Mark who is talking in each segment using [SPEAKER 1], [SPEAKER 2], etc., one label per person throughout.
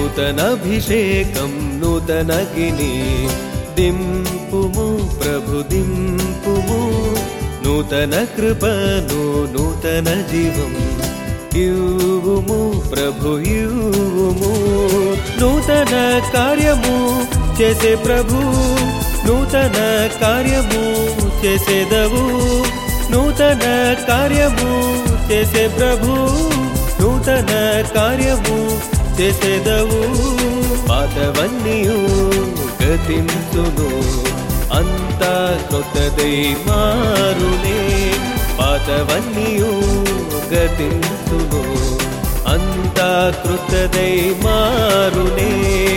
[SPEAKER 1] నూతనభిషేకం నూతనగిని దింపుము ప్రభు దింపుము నూతన కృపను నూతన జీవం ఇవ్వుము ప్రభు ఇవ్వుము నూతన కార్యము చేసే ప్రభు నూతన కార్యము చేసేదవు నూతన కార్యము చేసే ప్రభు నూతన కార్యము చేసేదవు పాతవన్నీయు గతింతును అంతా కొత్తదై మారునే పాతవన్నీయు గతింతును అంతా కృతదై మారునే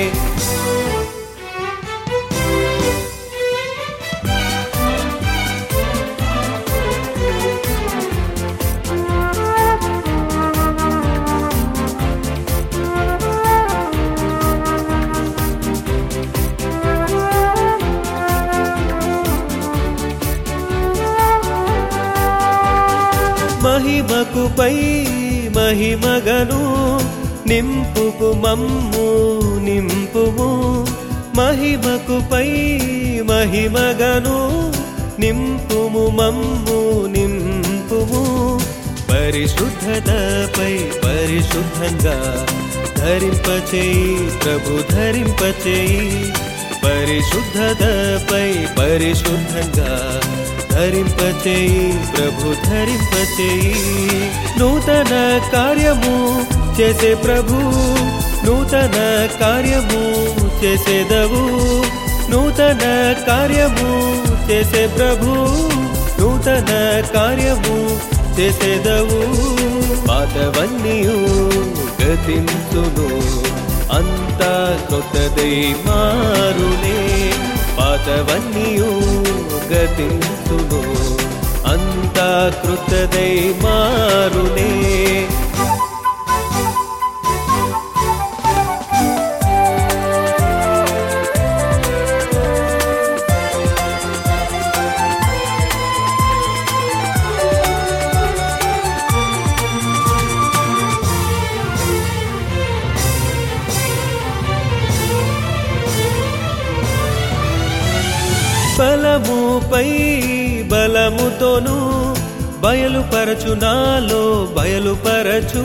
[SPEAKER 1] మహిమకు పై మహిమగను నింపుకు మమ్ము నింపుము మహిమకు పై మహిమగను నింపుము మమ్ము నింపుము పరిశుద్ధతపై పరిశుద్ధంగా ధరింపచేయి ప్రభు ధరింపచేయి పరిశుద్ధతపై పరిశుద్ధంగా ధరింపచేయి ప్రభు ధరింపచేయి నూతన కార్యము చేసే ప్రభు నూతన కార్యము చేసేదవు నూతన కార్యము చేసే ప్రభు నూతన కార్యము చేసేదవు పాతవన్నీయు గతింతును అంతా కొత్తదై మారునే పాతవన్నీయు గతింతును అంతా కృతదై మారునే బలముపై బలముతోను బయలుపరచు నాలో బయలుపరచు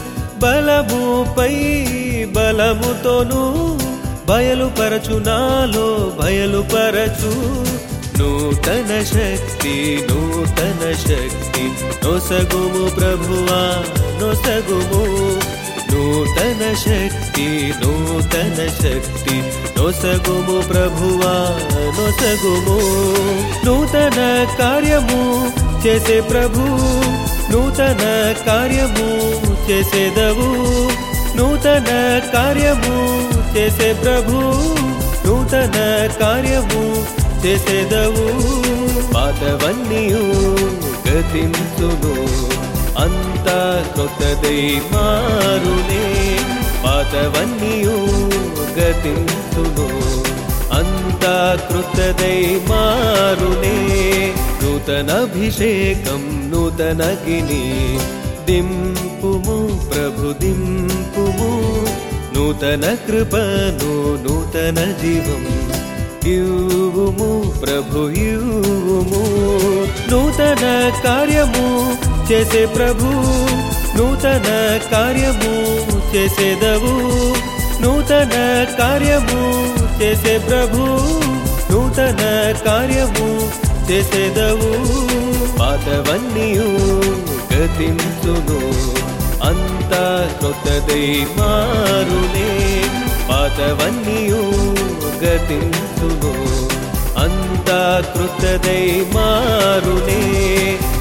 [SPEAKER 1] బలముపై బలముతోను బయలుపరచు నాలో బయలుపరచు నూతన శక్తి నూతన శక్తి నొసగుము ప్రభువా నొసగుము నూతన శక్తి నూతన శక్తి నొసగుము ప్రభువా నొసగుము నూతన కార్యము చేసే ప్రభు నూతన కార్యము చేసేదవు నూతన కార్యము చేసే ప్రభు నూతన కార్యము చేసేదవు పాతవన్నీయు గతింతును అంతా కొత్తదై మారునే పాతవన్నీయు గతింతును అంతా కృతదై మారునే నూతనభిషేకం నూతనగిని దింపుము ప్రభు దింపుము నూతన కృపను నూతన జీవం ఇవ్వుము ప్రభు ఇవ్వుము నూతన కార్యము చేసే ప్రభు నూతన కార్యము చేసేదవు నూతన కార్యము చేసే ప్రభు నూతన కార్యము చేసేదవు పాతవన్నీయు గతింతును అంతా కొత్తదై మారునే పాతవన్నీయు గతింతును అంతా కృతదై మారునే